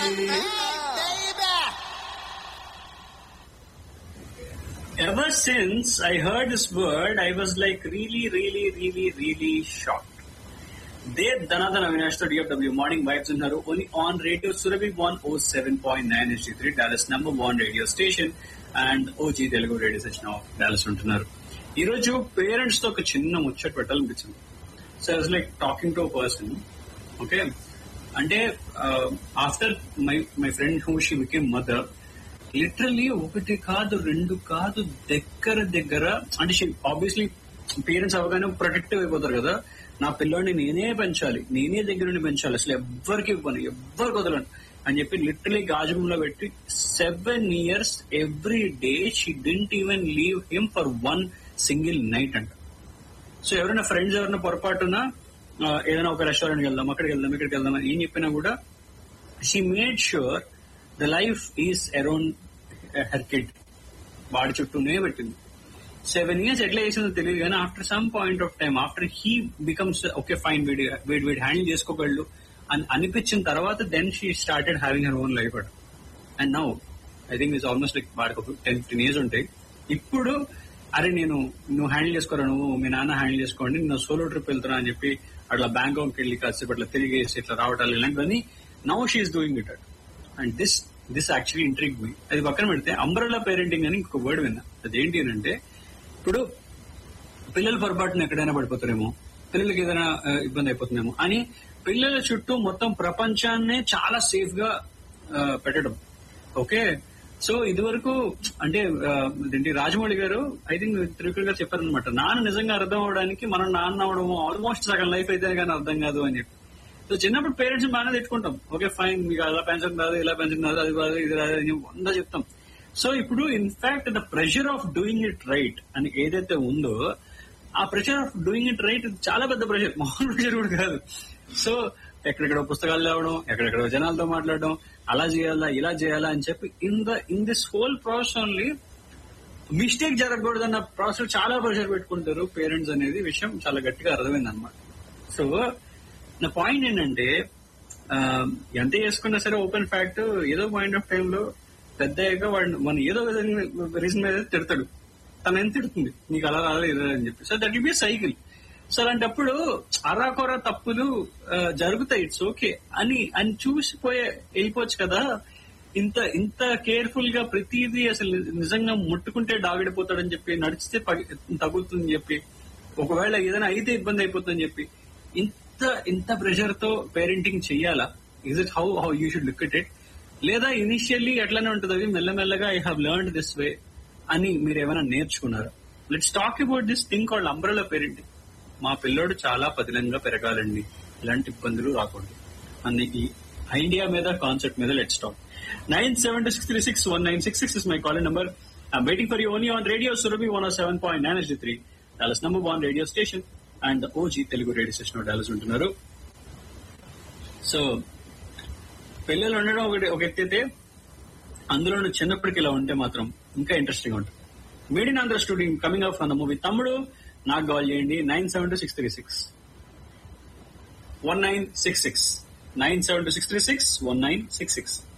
Ever since I heard this word, I was like really, really, really, really shocked. They Dhanadhan Avinash to DFW Morning Vibes ఉన్నారు only on radio Surabhi 107.9 HD3 Dallas number one radio station and OG Telugu radio station of Dallas ఉంటున్నారు ఈ రోజు parents తో ఒక చిన్న ముచ్చట పెట్టాలనిపించింది so I was like talking to person okay అంటే after my my friend who she became mother literally ఒకటి కాదు రెండు కాదు దగ్గర దగ్గర అంటే ఆబ్వియస్లీ పేరెంట్స్ అవగానే ప్రొటెక్టివ్ అయిపోతారు కదా నా పిల్లోడిని నేనే పెంచాలి నేనే దగ్గర నుండి పెంచాలి అసలు ఎవ్వరికి ఇవ్వను ఎవ్వరికి వదలను అని చెప్పి లిటరలీ గాజుములో పెట్టి seven years every day she didn't even leave him for one single night అంట సో ఎవరైనా ఫ్రెండ్స్ ఎవరైనా పొరపాటున ఆ, ఏదైనా ఒక రెస్టారెంట్కి వెళ్దాం అక్కడికి వెళ్దాం ఇక్కడికి వెళ్దాం అని ఏం చెప్పినా కూడా she made sure the life is around her kid వాడి చుట్టూనే పెట్టింది సెవెన్ ఇయర్స్ ఎట్లా చేసిందో తెలియదు కానీ after some point of time after he becomes okay fine వీడి వీడి వీడి హ్యాండిల్ చేసుకోగలడు అని అనిపించిన తర్వాత then she started having her own life at and now I think it's almost like వాడికి ఒక టెన్ ఫిఫ్టీన్ ఇయర్స్ ఉంటాయి ఇప్పుడు అరే నేను నువ్వు హ్యాండిల్ చేసుకోరా నువ్వు మీ నాన్న హ్యాండిల్ చేసుకోండి నేను సోలో ట్రిప్ వెళ్తున్నా అని చెప్పి అట్లా బ్యాంకాక్ వెళ్ళి కాసేపు అట్లా తిరిగేసి ఇట్లా రావటాలు ఇలాంటివన్నీ now she's doing it at and this this actually intrigue me అది పక్కన పెడితే అంబ్రెల్లా పేరెంటింగ్ అని ఇంకొక వర్డ్ విన్నా అదేంటి అని అంటే ఇప్పుడు పిల్లలు పొరపాటున ఎక్కడైనా పడిపోతారేమో పిల్లలకి ఏదైనా ఆ, ఇబ్బంది అయిపోతుందేమో అని పిల్లల చుట్టూ మొత్తం ప్రపంచాన్నే చాలా సేఫ్ గా ఆ, పెట్టడం ఓకే సో ఇది వరకు అంటే ఆ, ఏంటి రాజమౌళి గారు ఐ థింక్ త్రివిక్రమ్ గారు చెప్పారనమాట నాన్న నిజంగా అర్థం అవడానికి మనం నాన్న అవడం ఆల్మోస్ట్ సగం లైఫ్ అయితే కానీ అర్థం కాదు అని చెప్పి సో చిన్నప్పుడు పేరెంట్స్ బాగానే తెచ్చుకుంటాం ఓకే ఫైన్ మీకు అలా పెంచడం రాదు ఇలా పెంచడం రాదు అది రాదు ఇది రాదు అని వంద చెప్తాం సో ఇప్పుడు in fact the pressure of doing it right అని ఏదైతే ఉందో ఆ pressure of doing it right చాలా పెద్ద ప్రెషర్ మామూలు ప్రెషర్ కూడా కాదు సో ఎక్కడెక్కడ పుస్తకాలు లేవడం ఎక్కడెక్కడ జనాలతో మాట్లాడడం అలా చేయాలా ఇలా చేయాలా అని చెప్పి in the in this whole process only mistake జరగకూడదన్న ప్రాసెస్ చాలా ప్రెషర్ పెట్టుకుంటారు పేరెంట్స్ అనేది విషయం చాలా గట్టిగా అర్థమైంది అనమాట సో నా పాయింట్ ఏంటంటే ఆ, ఎంత చేసుకున్నా సరే ఓపెన్ ఫ్యాక్ట్ ఏదో పాయింట్ ఆఫ్ టైం లో పెద్ద అయ్యాక వాడు మన ఏదో విధంగా రీజన్ మీద తిడతాడు తను ఎంత తిడుతుంది నీకు అలా రాలేదు ఇలా అని చెప్పి so that will be cycle so అలాంటప్పుడు అరాకొర తప్పులు ఆ, జరుగుతాయి ఇట్స్ ఓకే అని అని చూసిపోయే వెళ్ళిపోవచ్చు కదా ఇంత ఇంత కేర్ఫుల్ గా ప్రతిదీ అసలు నిజంగా ముట్టుకుంటే డాగిడిపోతాడని చెప్పి నడిచితే పగి- తగులుతుందని చెప్పి ఒకవేళ ఏదైనా అయితే ఇబ్బంది అయిపోతుందని చెప్పి ఇంత ఇంత ప్రెషర్ తో పేరెంటింగ్ చెయ్యాలా is it how how you should look it it లేదా ఇనిషియల్లీ ఎట్లానే ఉంటుంది అది మెల్లమెల్లగా I have learn this way అని మీరు ఏమైనా నేర్చుకున్నారా let's talk about this thing called umbrella parenting మా పిల్లోడు చాలా పదిలంగా పెరగాలండి ఇలాంటి ఇబ్బందులు రాకూడదు అన్ని ఈ ఐడియా మీద కాన్సెప్ట్ మీద let's talk nine seven six three six one nine six six is my call number I'm waiting for you only on radio Surabhi one seven point nine S three Dallas number one radio station and OG Telugu radio station Dallas ఉంటున్నారు so పిల్లలు ఉండడం ఒకటి ఒక ఎత్తి అయితే అందులో చిన్నప్పటికి ఇలా ఉంటే మాత్రం ఇంకా ఇంట్రెస్టింగ్ ఉంటుంది median Andhra studio coming up from the movie Thammudu నాకు కాల్ చేయండి nine seven two six three six one nine six six nine seven two six three six one nine six six